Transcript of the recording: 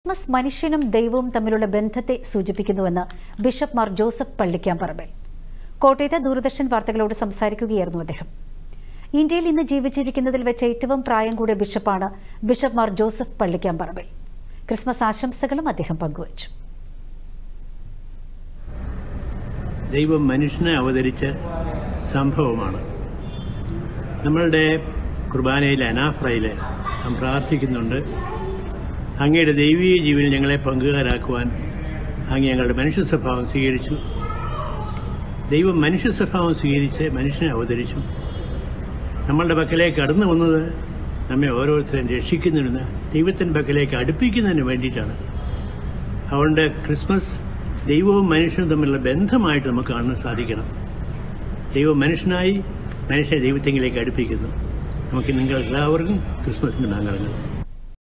Christmas മനുഷ്യനും ദൈവവും തമ്മിലുള്ള ബന്ധത്തെ സൂചിപ്പിക്കുന്നുവെന്ന് ബിഷപ്പ് മാർ ജോസഫ് പള്ളിക്കാമ്പറമ്പിൽ കോട്ടയത്ത് ദൂരദർശൻ വാർത്തകളോട് സംസാരിക്കുകയായിരുന്നു അദ്ദേഹം ഇന്ത്യയിൽ ഇന്ന് ജീവിച്ചിരിക്കുന്നതിൽ വെച്ച് ഏറ്റവും പ്രായം കൂടിയ ബിഷപ്പാണ് bishop Mar Joseph Pallikkamparambil Christmas ആശംസകളും അദ്ദേഹം പങ്കുവച്ചു ദൈവം മനുഷ്യനെ അവതരിച്ച സംഭവമാണ് നമ്മളുടെ കുർബാനയിലെ അനാഫ്രയിൽ നാം പ്രാർത്ഥിക്കുന്നുണ്ട് അങ്ങയുടെ ദൈവീയ ജീവനിൽ ഞങ്ങളെ പങ്കുകാരാക്കുവാൻ അങ്ങ് ഞങ്ങളുടെ മനുഷ്യ സ്വഭാവം സ്വീകരിച്ചു ദൈവം മനുഷ്യ സ്വഭാവം സ്വീകരിച്ച് മനുഷ്യനെ അവതരിച്ചു നമ്മളുടെ പക്കലേക്ക് കടന്നു വന്നത് നമ്മെ ഓരോരുത്തരെയും രക്ഷിക്കുന്നതിന് ദൈവത്തിൻ്റെ പക്കലേക്ക് അടുപ്പിക്കുന്നതിന് വേണ്ടിയിട്ടാണ് അതുകൊണ്ട് ക്രിസ്മസ് ദൈവവും മനുഷ്യനും തമ്മിലുള്ള ബന്ധമായിട്ട് നമുക്ക് കാണാൻ സാധിക്കണം ദൈവം മനുഷ്യനായി മനുഷ്യനെ ദൈവത്തെങ്കിലേക്ക് അടുപ്പിക്കുന്നു നമുക്ക് നിങ്ങൾ എല്ലാവർക്കും ക്രിസ്മസിൻ്റെ മംഗളങ്ങൾ